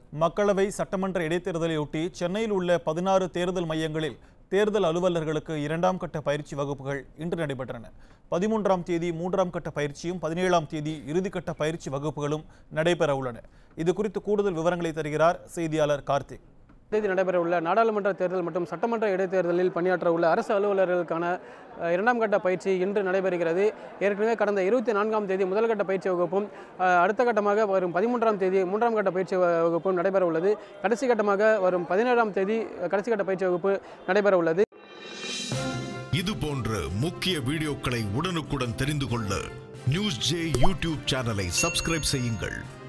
மக்களவை சட்டமன்ற இடைத்தேர்தலையொட்டி சென்னையில் உள்ள பதினாறு தேர்தல் மையங்களில் தேர்தல் அலுவலர்களுக்கு இரண்டாம் கட்ட பயிற்சி வகுப்புகள் இன்று நடைபெற்றன பதிமூன்றாம் தேதி மூன்றாம் கட்ட பயிற்சியும் பதினேழாம் தேதி இறுதிக்கட்ட பயிற்சி வகுப்புகளும் நடைபெற உள்ளன இது குறித்து கூடுதல் விவரங்களை தருகிறார் செய்தியாளர் கார்த்திக் தேதி நடைபெறவுள்ள நாடாளுமன்ற தேர்தல் மற்றும் சட்டமன்ற இடைத்தேர்தலில் பணியாற்ற உள்ள அரசு அலுவலர்களுக்கான அஹ், இரண்டாம் கட்ட பயிற்சி இன்று நடைபெறுகிறது ஏற்கனவே கடந்த இருபத்தி நான்காம் தேதி முதல் கட்ட பயிற்சி வகுப்பும் அஹ், அடுத்த கட்டமாக வரும் பதிமூன்றாம் தேதி மூன்றாம் கட்ட பயிற்சி வ- வகுப்பும் நடைபெற உள்ளது கடைசி கட்டமாக வரும் பதினேழாம் தேதி அஹ், கடைசி கட்ட பயிற்சி வகுப்பு நடைபெற உள்ளது இது போன்ற முக்கிய வீடியோக்களை உடனுக்குடன் தெரிந்து கொள்ள நியூஸ் ஜே யூடியூப் சேனலை சப்ஸ்கிரைப் செய்யுங்கள்